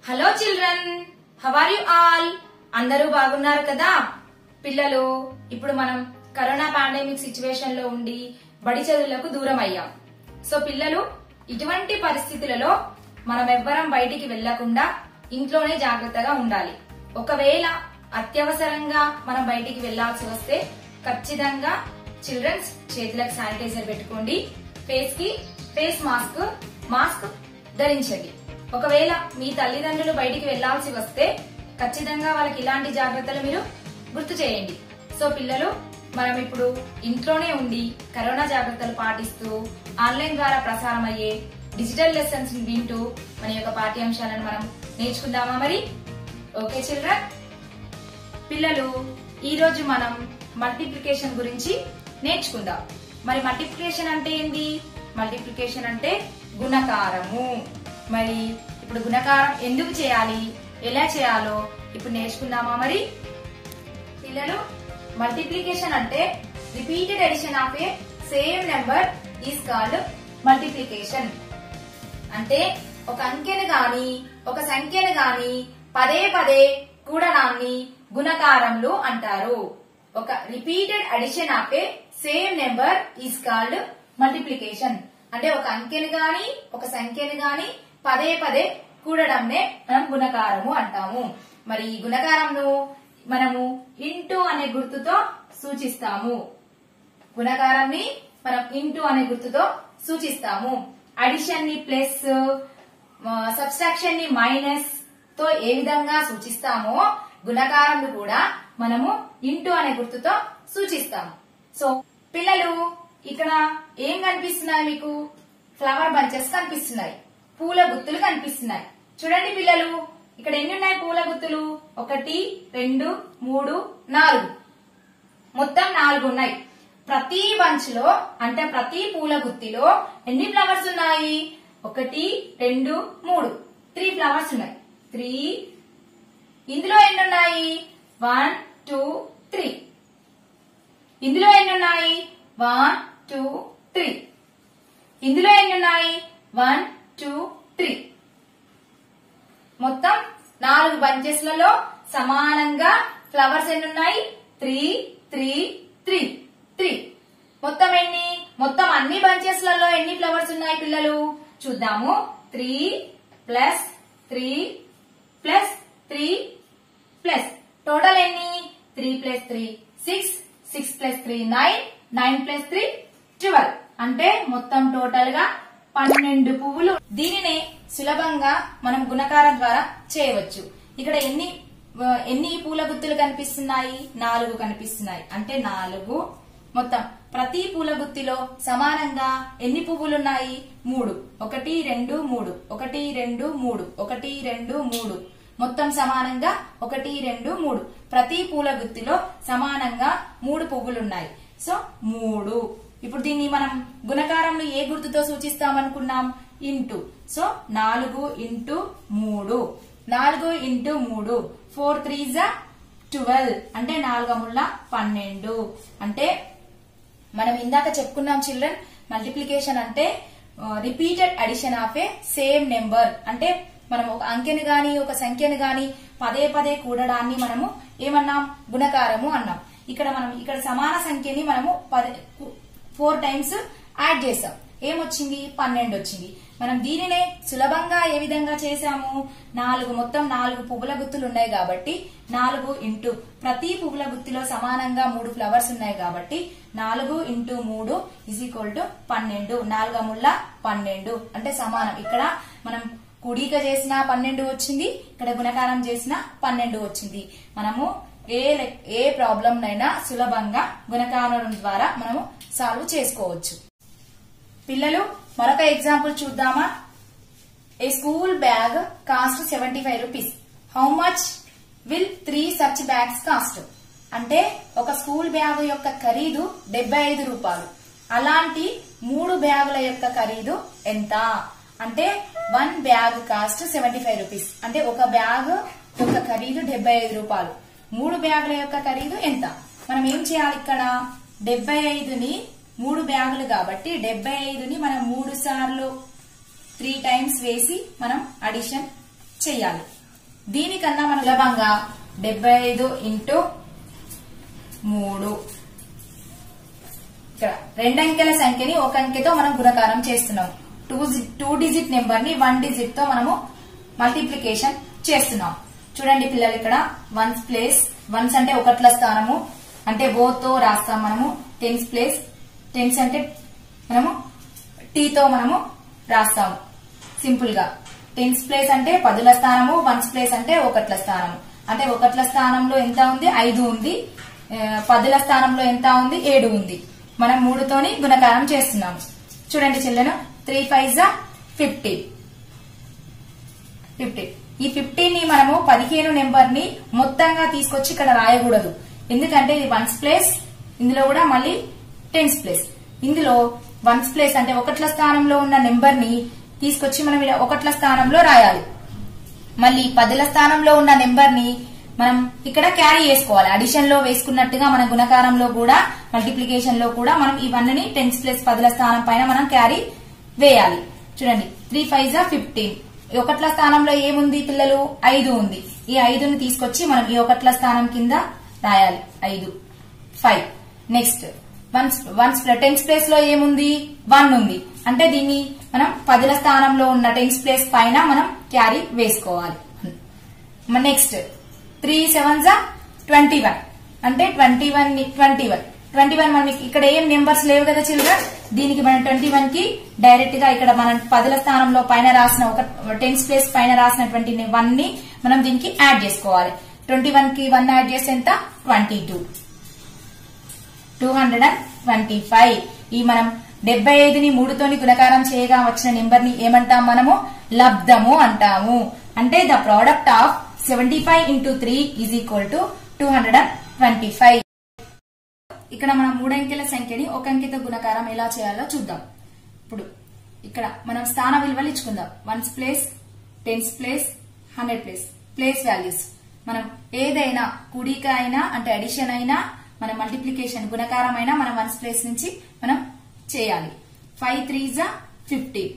hello children how are you all అందరూ బాగున్నారు కదా పిల్లలు ఇప్పుడు మనం కరోనా పాండమిక్ సిచ్యువేషన్ లో ఉండి బడి చదువులకు దూరం అయ్యాం సో పిల్లలు ఇటువంటి పరిస్థితులలో మనం ఎవ్వరం బయటికి వెళ్లకుండా ఇంట్లోనే జాగ్రత్తగా ఉండాలి ఒకవేళ అత్యవసరంగా మనం బయటికి వెళ్లాల్సి వస్తే ఖచ్చితంగా చిల్డ్రన్స్ చేతులకు శానిటైజర్ పెట్టుకోండి ఫేస్ కి ఫేస్ మాస్క్ మాస్క్ ధరించండి ఒకవేళ మీ తల్లిదండ్రులు బయటికి వెళ్లాల్సి వస్తే ఖచ్చితంగా వాళ్ళకి ఇలాంటి జాగ్రత్తలు మీరు గుర్తు చేయండి సో పిల్లలు మనం ఇప్పుడు ఇంట్లోనే ఉండి కరోనా జాగ్రత్తలు పాటిస్తూ ఆన్లైన్ ద్వారా ప్రసారం అయ్యే డిజిటల్ లెసన్స్ వింటూ మన యొక్క పాఠ్యాంశాలను మనం నేర్చుకుందామా మరి ఓకే చిల్డ్రన్ పిల్లలు ఈ రోజు మనం మల్టిప్లికేషన్ గురించి నేర్చుకుందాం మరి మల్టిప్లికేషన్ అంటే ఏంటి మల్టిప్లికేషన్ అంటే గుణకారము మరి ఇప్పుడు గుణకారం ఎందుకు చేయాలి ఎలా చేయాలో ఇప్పుడు నేర్చుకుందామా మరి పిల్లలు మల్టిప్లికేషన్ అంటే repeated addition of a same number is called multiplication అంటే ఒక అంకెను గాని ఒక సంఖ్యను గాని పదే పదే కూడడాన్ని గుణకారములు అంటారు ఒక repeated addition of a same number is called multiplication అంటే ఒక అంకెను గాని ఒక సంఖ్యను గాని పదే పదే కూడడంనే మనం గుణకారము అంటాము మరి ఈ గుణకారంను మనము ఇంటూ అనే గుర్తుతో సూచిస్తాము గుణకారాన్ని మనం ఇంటూ అనే గుర్తుతో సూచిస్తాము అడిషన్ ని ప్లస్ సబ్స్ట్రాక్షన్ ని మైనస్ తో ఏ విధంగా సూచిస్తామో గుణకారంను కూడా మనము ఇంటూ అనే గుర్తుతో సూచిస్తాము సో పిల్లలు ఇక్కడ ఏం కనిపిస్తున్నాయి మీకు ఫ్లవర్ బంచెస్ కనిపిస్తున్నాయి పూల గుత్తులు కనిపిస్తున్నాయి చూడండి పిల్లలు ఇక్కడ ఎన్ని ఉన్నాయి పూల గుత్తులు ఒకటి రెండు మూడు నాలుగు మొత్తం నాలుగు ఉన్నాయి ప్రతి బంచ్ లో అంటే ప్రతి పూల గుత్తిలో ఎన్ని ఫ్లవర్స్ ఉన్నాయి ఒకటి రెండు మూడు త్రీ ఫ్లవర్స్ ఉన్నాయి త్రీ ఇందులో ఎన్ని ఉన్నాయి వన్ టూ త్రీ ఇందులో ఎన్ని ఉన్నాయి వన్ టూ త్రీ ఇందులో ఎన్ని ఉన్నాయి వన్ టూ త్రీ మొత్తం నాలుగు బంచెస్ లలో సమానంగా ఫ్లవర్స్ ఎన్ని ఉన్నాయి త్రీ త్రీ త్రీ త్రీ మొత్తం ఎన్ని మొత్తం అన్ని బంచెస్ లలో ఎన్ని ఫ్లవర్స్ ఉన్నాయి పిల్లలు చూద్దాము three plus three plus three plus total ఎన్ని three plus three six six plus three nine nine plus three twelve అంటే మొత్తం టోటల్ గా పన్నెండు పువ్వులు దీనినే సులభంగా మనం గుణకారం ద్వారా చేయవచ్చు ఇక్కడ ఎన్ని ఆ, ఎన్ని పూల గుత్తులు కనిపిస్తున్నాయి నాలుగు కనిపిస్తున్నాయి అంటే నాలుగు మొత్తం ప్రతి పూల గుత్తిలో సమానంగా ఎన్ని పువ్వులు ఉన్నాయి మూడు ఒకటి రెండు మూడు ఒకటి రెండు మూడు ఒకటి రెండు మూడు మొత్తం సమానంగా ఒకటి రెండు మూడు ప్రతి పూల గుత్తిలో సమానంగా మూడు పువ్వులున్నాయి సో మూడు ఇప్పుడు దీన్ని మనం గుణకారంలో ఏ గుర్తుతో సూచిస్తామనుకున్నాం ఇంటూ సో నాలుగు ఇంటూ మూడు నాలుగు ఇంటూ మూడు ఫోర్ త్రీ జా ట్వెల్వ్ అంటే నాలుగముళ్ళ పన్నెండు అంటే మనం ఇందాక చెప్పుకున్నాం చిల్డ్రన్ మల్టిప్లికేషన్ అంటే repeated addition of a same number అంటే మనం ఒక అంకెను గాని ఒక సంఖ్యను గాని పదే పదే కూడడాన్ని మనము ఏమన్నాం గుణకారము అన్నాం ఇక్కడ మనం ఇక్కడ సమాన సంఖ్యని మనము పదే ఫోర్ టైమ్స్ యాడ్ చేసాం ఏమొచ్చింది పన్నెండు వచ్చింది మనం దీనినే సులభంగా ఏ విధంగా చేసాము నాలుగు మొత్తం నాలుగు పువ్వుల గుత్తులు ఉన్నాయి కాబట్టి నాలుగు ఇంటూ ప్రతి పువ్వుల గుత్తిలో సమానంగా మూడు ఫ్లవర్స్ ఉన్నాయి కాబట్టి నాలుగు ఇంటూ మూడు ఇజ్ ఈక్వల్ టు పన్నెండు నాలుగముళ్ళ పన్నెండు అంటే సమానం ఇక్కడ మనం కుడిక చేసిన పన్నెండు వచ్చింది ఇక్కడ గుణకారం చేసిన పన్నెండు వచ్చింది మనము ఏ లెక్- ఏ ప్రాబ్లం నైనా సులభంగా గుణకారం ద్వారా మనము సాల్వ్ చేసుకోవచ్చు పిల్లలు మరొక ఎగ్జాంపుల్ చూద్దామా a school bag cost seventy five rupees how much will three such bags cost అంటే ఒక స్కూల్ బ్యాగ్ యొక్క ఖరీదు డెబ్బై ఐదు రూపాయలు అలాంటి మూడు బ్యాగుల యొక్క ఖరీదు ఎంత అంటే one bag cost seventy five rupees అంటే ఒక బ్యాగ్ యొక్క ఖరీదు డెబ్బై ఐదు రూపాయలు మూడు బ్యాగుల యొక్క ఖరీదు ఎంత మనం ఏం చేయాలి ఇక్కడ డెబ్బై ఐదుని మూడు బ్యాగులు కాబట్టి డెబ్బై ఐదుని మనం మూడు సార్లు త్రీ టైమ్స్ వేసి మనం అడిషన్ చెయ్యాలి దీనికన్నా మనం సులభంగా డెబ్బై ఐదు ఇంటూ మూడు ఇక్కడ రెండంకెల సంఖ్యని ఒక అంకెతో మనం గుణకారం చేస్తున్నాం టూ టూ డిజిట్ నెంబర్ ని వన్ డిజిట్ తో మనము మల్టిప్లికేషన్ చేస్తున్నాం చూడండి పిల్లలు ఇక్కడ వన్స్ ప్లేస్ వన్స్ అంటే ఒకట్ల స్థానము అంటే ఓ తో రాస్తాం మనము టెన్స్ ప్లేస్ టెన్స్ అంటే మనము టీ తో మనము రాస్తాము సింపుల్ గా టెన్స్ ప్లేస్ అంటే పదుల స్థానము వన్స్ ప్లేస్ అంటే ఒకట్ల స్థానము అంటే ఒకట్ల స్థానంలో ఎంత ఉంది ఐదు ఉంది ఆ, పదుల స్థానంలో ఎంత ఉంది ఏడు ఉంది మనం మూడుతోని గుణకారం చేస్తున్నాము చూడండి చిల్డ్రన్ త్రీ ఫైవ్ జా ఫిఫ్టీ ఫిఫ్టీ ఈ ఫిఫ్టీన్ ని మనము పదిహేను నెంబర్ ని మొత్తంగా తీసుకొచ్చి ఇక్కడ రాయకూడదు ఎందుకంటే ఇది వన్స్ ప్లేస్ ఇందులో కూడా మళ్ళీ టెన్స్ ప్లేస్ ఇందులో వన్స్ ప్లేస్ అంటే ఒకట్ల స్థానంలో ఉన్న నెంబర్ ని తీసుకొచ్చి మనం ఇలా ఒకట్ల స్థానంలో రాయాలి మళ్ళీ పదుల స్థానంలో ఉన్న నెంబర్ ని మనం ఇక్కడ క్యారీ చేసుకోవాలి అడిషన్ లో వేసుకున్నట్టుగా మన గుణకారంలో కూడా మల్టిప్లికేషన్ లో కూడా మనం ఇవన్నీ టెన్స్ ప్లస్ పదుల స్థానం పైన మనం క్యారీ వేయాలి చూడండి త్రీ ఫైవ్ జా ఫిఫ్టీన్ ఒకట్ల స్థానంలో ఏముంది పిల్లలు ఐదు ఉంది ఈ ఐదుని తీసుకొచ్చి మనం ఈ ఒకట్ల స్థానం కింద రాయాలి ఐదు five next ones ones tens place లో ఏముంది వన్ ఉంది అంటే దీన్ని మనం పదుల స్థానంలో ఉన్న టెన్స్ ప్లేస్ పైన మనం క్యారీ వేసుకోవాలి నెక్స్ట్ త్రీ సెవెన్ జా ట్వంటీ వన్ అంటే twenty one twenty one twenty one మనకి ఇక్కడ ఏం నెంబర్స్ లేవు కదా చిల్డ్రన్ దీనికి మనం ట్వంటీ వన్ కి డైరెక్ట్ గా ఇక్కడ మనం పదుల స్థానంలో పైన రాసిన ఒక టెన్స్ ప్లేస్ పైన రాసిన ట్వంటీ వన్ ని మనం దీనికి యాడ్ చేసుకోవాలి ట్వంటీ వన్ కి వన్ యాడ్ చేస్తే ఎంత twenty two two hundred and twenty five ఈ మనం డెబ్బై ఐదుని మూడుతోని గుణకారం చేయగా వచ్చిన నెంబర్ ని ఏమంటాం మనము లబ్ధము అంటాము అంటే the product of seventy five into three is equal to two hundred and twenty five ఇక్కడ మనం మూడంకెల సంఖ్యని ఒక అంకెతో గుణకారం ఎలా చేయాలో చూద్దాం ఇప్పుడు ఇక్కడ మనం స్థాన విలువలు ఇచ్చుకుందాం ones place tens place hundred place place values మనం ఏదైనా కూడిక అయినా అంటే అడిషన్ అయినా మన మల్టిప్లికేషన్ గుణకారం అయినా మనం వన్స్ ప్లేస్ నుంచి మనం చేయాలి ఫైవ్ త్రీ జా ఫిఫ్టీన్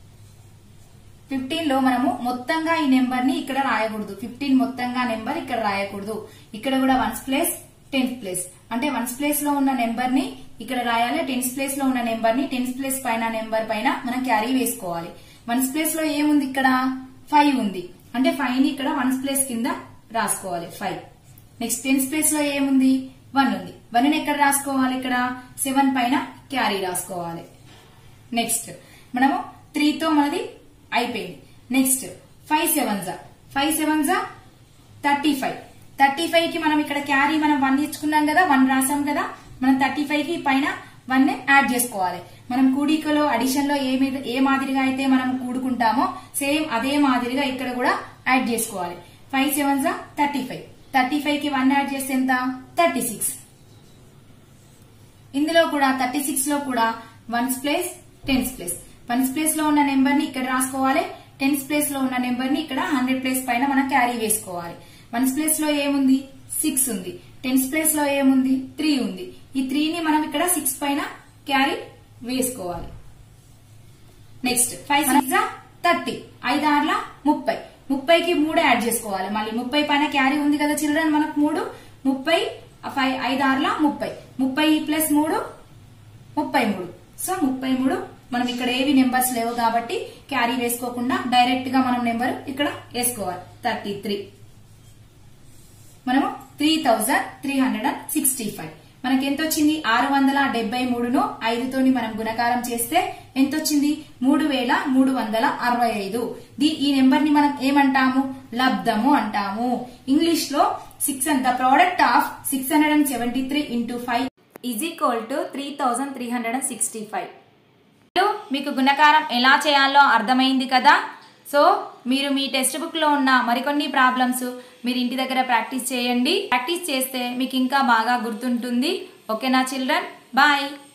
ఫిఫ్టీన్ లో మనము మొత్తంగా ఈ నెంబర్ ని ఇక్కడ రాయకూడదు ఫిఫ్టీన్ మొత్తంగా నెంబర్ ఇక్కడ రాయకూడదు ఇక్కడ కూడా వన్స్ ప్లేస్ టెన్త్ ప్లేస్ అంటే వన్స్ ప్లేస్ లో ఉన్న నెంబర్ ని ఇక్కడ రాయాలి టెన్త్ ప్లేస్ లో ఉన్న నెంబర్ ని టెన్త్ ప్లేస్ పైన నెంబర్ పైన మనం క్యారీ వేసుకోవాలి వన్స్ ప్లేస్ లో ఏముంది ఇక్కడ ఫైవ్ ఉంది అంటే ఫైవ్ ని ఇక్కడ వన్స్ ప్లేస్ కింద రాసుకోవాలి ఫైవ్ నెక్స్ట్ టెన్త్ ప్లేస్ లో ఏముంది వన్ ఉంది వన్ ని ఎక్కడ రాసుకోవాలి ఇక్కడ సెవెన్ పైన క్యారీ రాసుకోవాలి నెక్స్ట్ మనము త్రీ తో మనది అయిపోయింది నెక్స్ట్ ఫైవ్ సెవెన్ జా ఫైవ్ సెవెన్ జా థర్టీ ఫైవ్ థర్టీ ఫైవ్ కి మనం ఇక్కడ క్యారీ మనం వన్ ఇచ్చుకున్నాం కదా వన్ రాసాం కదా మనం థర్టీ ఫైవ్ కి పైన వన్ యాడ్ చేసుకోవాలి మనం కూడికలో అడిషన్ లో ఏ మీద ఏ మాదిరిగా అయితే మనం కూడుకుంటామో సేమ్ అదే మాదిరిగా ఇక్కడ కూడా యాడ్ చేసుకోవాలి ఫైవ్ సెవెన్ జా థర్టీ ఫైవ్ థర్టీ ఫైవ్ కి వన్ యాడ్ చేస్తే ఎంత థర్టీ సిక్స్ ఇందులో కూడా థర్టీ సిక్స్ లో కూడా ones place tens place ones place లో ఉన్న నెంబర్ ని ఇక్కడ రాసుకోవాలి టెన్స్ ప్లేస్ లో ఉన్న నెంబర్ ని ఇక్కడ హండ్రెడ్ ప్లేస్ పైన మనం క్యారీ వేసుకోవాలి వన్స్ ప్లేస్ లో ఏముంది సిక్స్ ఉంది టెన్స్ ప్లేస్ లో ఏముంది త్రీ ఉంది ఈ త్రీ ని మనం ఇక్కడ సిక్స్ పైన క్యారీ వేసుకోవాలి నెక్స్ట్ ఫైవ్ సిక్స్ థర్టీ ఐదు ఆర్ల ముప్పై ముప్పైకి మూడు యాడ్ చేసుకోవాలి మళ్ళీ ముప్పై పైన క్యారీ ఉంది కదా చిల్డ్రన్ మనకు మూడు ముప్పై ఫైవ్ ఐదు ఆర్ల ముప్పై ముప్పై ప్లస్ మూడు ముప్పై మూడు సో ముప్పై మూడు మనం ఇక్కడ ఏవి నెంబర్స్ లేవు కాబట్టి క్యారీ వేసుకోకుండా డైరెక్ట్ గా మనం నెంబర్ ఇక్కడ వేసుకోవాలి థర్టీ త్రీ మనము three thousand three hundred and sixty five మనకి ఎంత వచ్చింది ఆరు వందల డెబ్బై మూడును ఐదుతోని మనం గుణకారం చేస్తే ఎంత వచ్చింది మూడు వేల మూడు వందల అరవై ఐదు దీ ఈ నెంబర్ ని మనం ఏమంటాము లబ్ధము అంటాము ఇంగ్లీష్ లో six the product of six hundred and seventy three into five is equal to three thousand three hundred and sixty five మీకు గుణకారం ఎలా చేయాలో అర్థమైంది కదా సో మీరు మీ టెక్స్ట్ బుక్లో ఉన్న మరికొన్ని ప్రాబ్లమ్స్ మీరు ఇంటి దగ్గర ప్రాక్టీస్ చేయండి ప్రాక్టీస్ చేస్తే మీకు ఇంకా బాగా గుర్తుంటుంది ఓకేనా చిల్డ్రన్ బాయ్